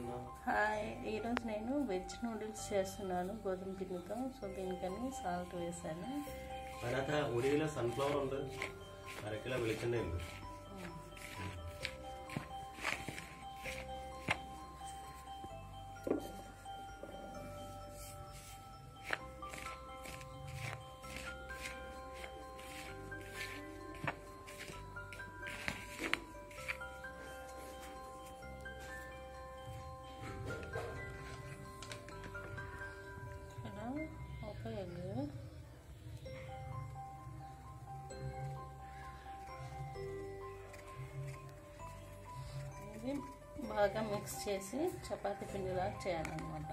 చేస్తున్నావు హాయ్ ఈరోజు నేను వెజ్ నూడిల్స్ చేస్తున్నాను గోధుమ పిండితో సో దీనికని సాల్ట్ వేసాను അതിനകത്ത് ഒരു കിലോ സൺഫ്ലവർ ഉണ്ട് അര കിലോ വെളിച്ചെണ്ണയുണ്ട് ఇక్కడ ఒక ఎగ్ ఇది బాగా మిక్స్ చేసి చపాతీ పిండిలా చేయాలన్నమాట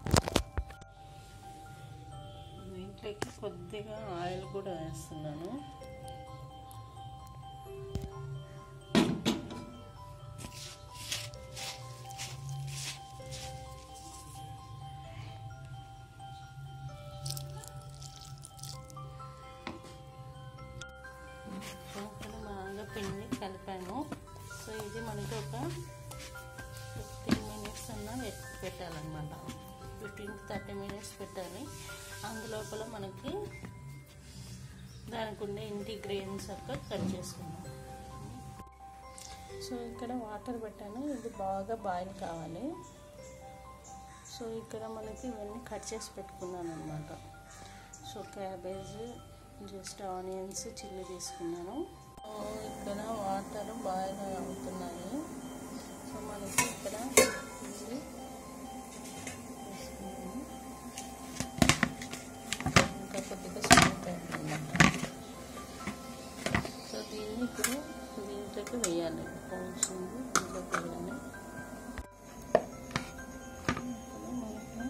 దీంట్లోకి కొద్దిగా ఆయిల్ కూడా వేస్తున్నాను ఇక్కడ బాగా పిండి కలిపాను సో ఇది మనకి ఒక ఫిఫ్టీన్ మినిట్స్ అన్నా పెట్- పెట్టాలన్నమాట ఫిఫ్టీన్ థర్టీ మినిట్స్ పెట్టాలి అందులోపల మనకి దానికి ఉండే ఇంటిగ్రేడియంట్స్ యొక్క కట్ చేసుకుందాం సో ఇక్కడ వాటర్ పెట్టాను ఇది బాగా బాయిల్ కావాలి సో ఇక్కడ మనకి ఇవన్నీ కట్ చేసి పెట్టుకున్నాను అనమాట so cabbage just onions chilli తీసుకున్నాను సో ఇక్కడ వాటర్ బాయిల్ అవుతున్నాయి సో మనకి ఇక్కడ ఇది వేసుకున్నాము. ఇంకా కొద్దిగా స్మూత్ అయిందన్నమాట సో దీన్ని ఇప్పుడు దీంట్లోకి వేయాలి పోల్చింది దీంట్లోకి వేయాలి ఇప్పుడు మనకి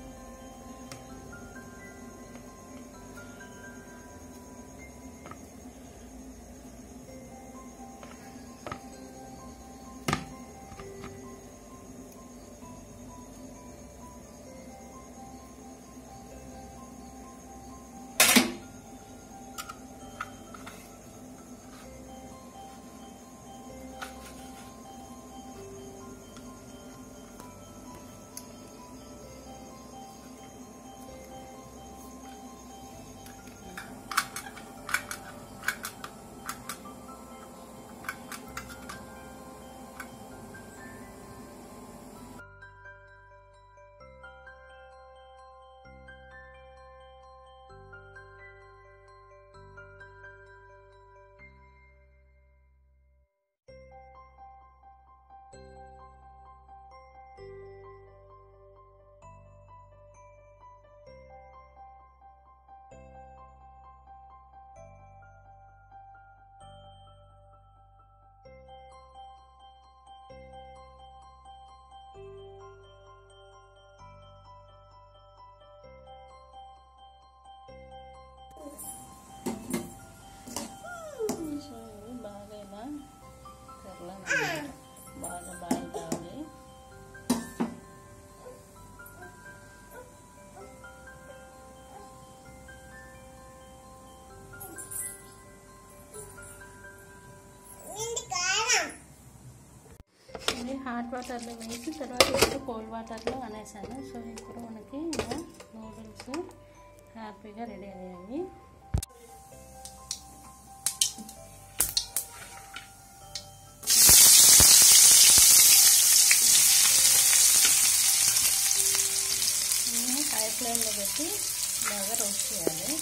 సో ఇది బాగా ఇలా కర్రలన్నమాట బాగా బాయిల్ కావాలి ఇది హాట్ వాటర్లో వేసి తర్వాత ఇప్పుడు కోల్డ్ వాటర్లో అనేసాను సో ఇప్పుడు మనకి ఇలా నూడిల్స్ హ్యాపీగా రెడీ అయ్యాయి దీన్ని హై ఫ్లేమ్లో పెట్టి బాగా రోస్ట్ చేయాలి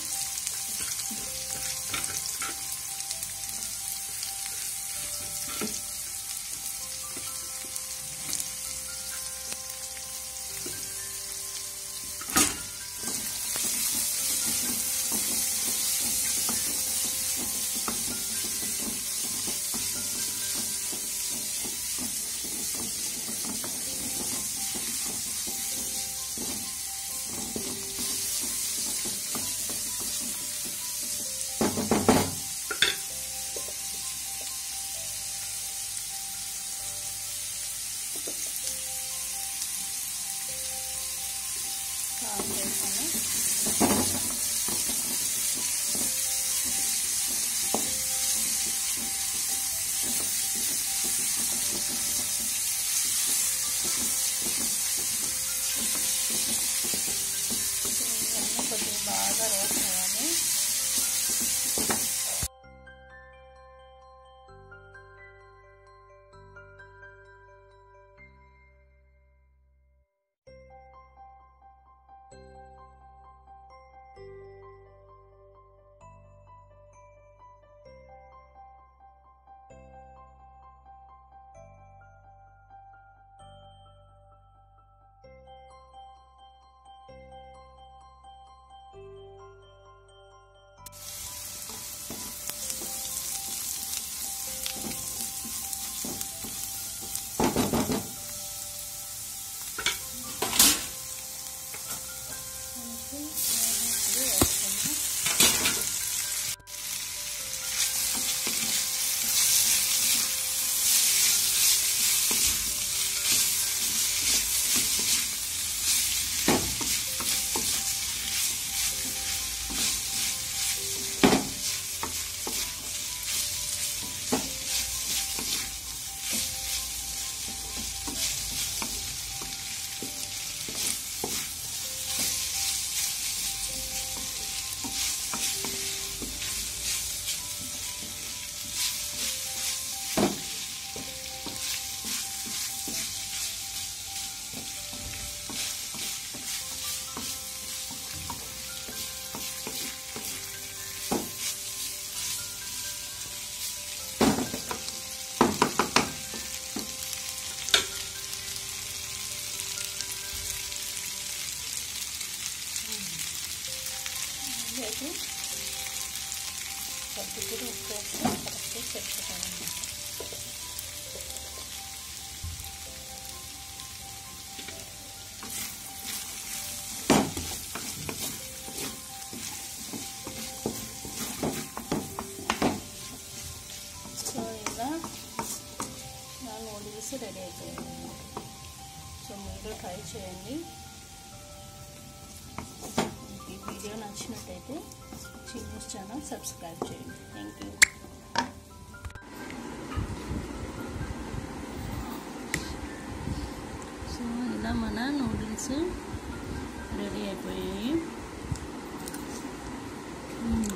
అయితే సర్దుకుని ఉప్పు వేస్తే కరెక్ట్గా సరిపోతాయి సో ఇలా నా నూడిల్స్ రెడీ అయిపోయాయి సో మీరు ట్రై చేయండి ఈ వీడియో నచ్చినట్టయితే చిన్నూస్ ఛానల్ సబ్స్క్రైబ్ చేయండి థ్యాంక్ యూ సో ఇలా మన నూడిల్స్ రెడీ అయిపోయాయి మ్మ్.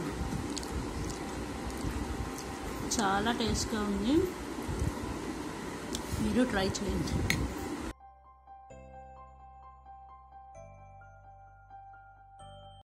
చాలా టేస్ట్గా ఉంది మీరు ట్రై చేయండి